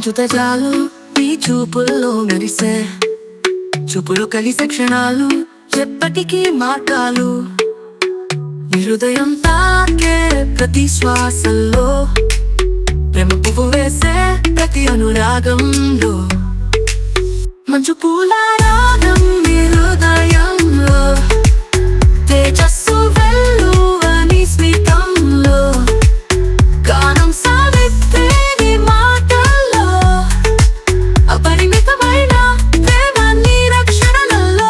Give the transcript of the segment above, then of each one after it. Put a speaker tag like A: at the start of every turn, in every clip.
A: మంచు తజాలు నీ చూపుల్లో మెరిసే చూపులు కలిసే క్షణాలు ఎప్పటికీ మార్గాలు నీ హృదయం తాకే ప్రతి శ్వాసల్లో ప్రేమ పువ్వు వేసే ప్రతి అనురాగంలో మంచు పూల రాగం నీ హృదయంలో తేజస్సు వెల్లువని స్మితంలో గానం సావిత్రి నీ మాటల్లో అపరిమితమైన ప్రేమ నీ రక్షణలలో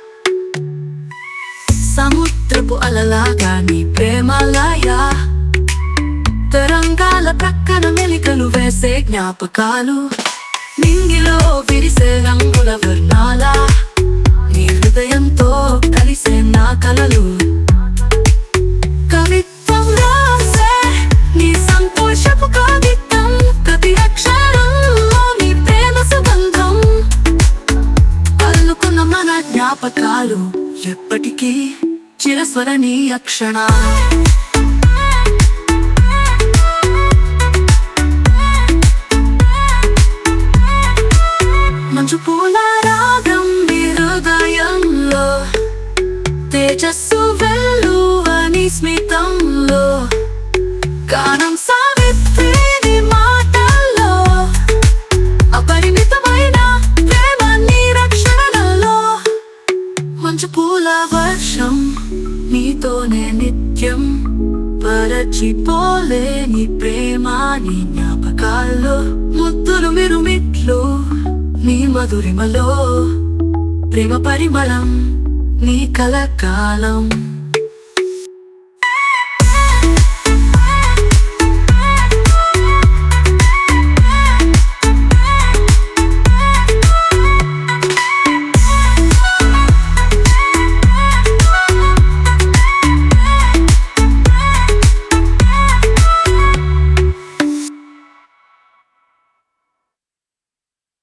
A: సముద్రపు అలలాగా నీ ప్రేమలయ తరంగాల ప్రక్కన మెలికలు వేసే జ్ఞాపకాలు నింగిలో విరిసే రంగుల వర్ణాల నీ హృదయంతో కలిసే నా కలలు కవిత్వం రాసే నీ సంతోషపు కాగితం ప్రతి అక్షరంలో నీ ప్రేమ సుగంధం అల్లుకున్న మన జ్ఞాపకాలు ఎప్పటికీ చిరస్వరణీయ క్షణాలు మంచు పూల రాగం నీ హృదయంలో తేజస్సు వెల్లువని స్మితంలో గానం సావిత్రి నీ మాటల్లో అపరిమితమైన ప్రేమ నీ రక్షణలో మంచు పూల వర్షం నీతోనే నిత్యం పరచిపోలే నీ ప్రేమ నీ జ్ఞాపకాల్లో ముద్దులు మిరుమిట్లు నీ మధురిమలో ప్రేమ పరిమళం నీ కలకాలం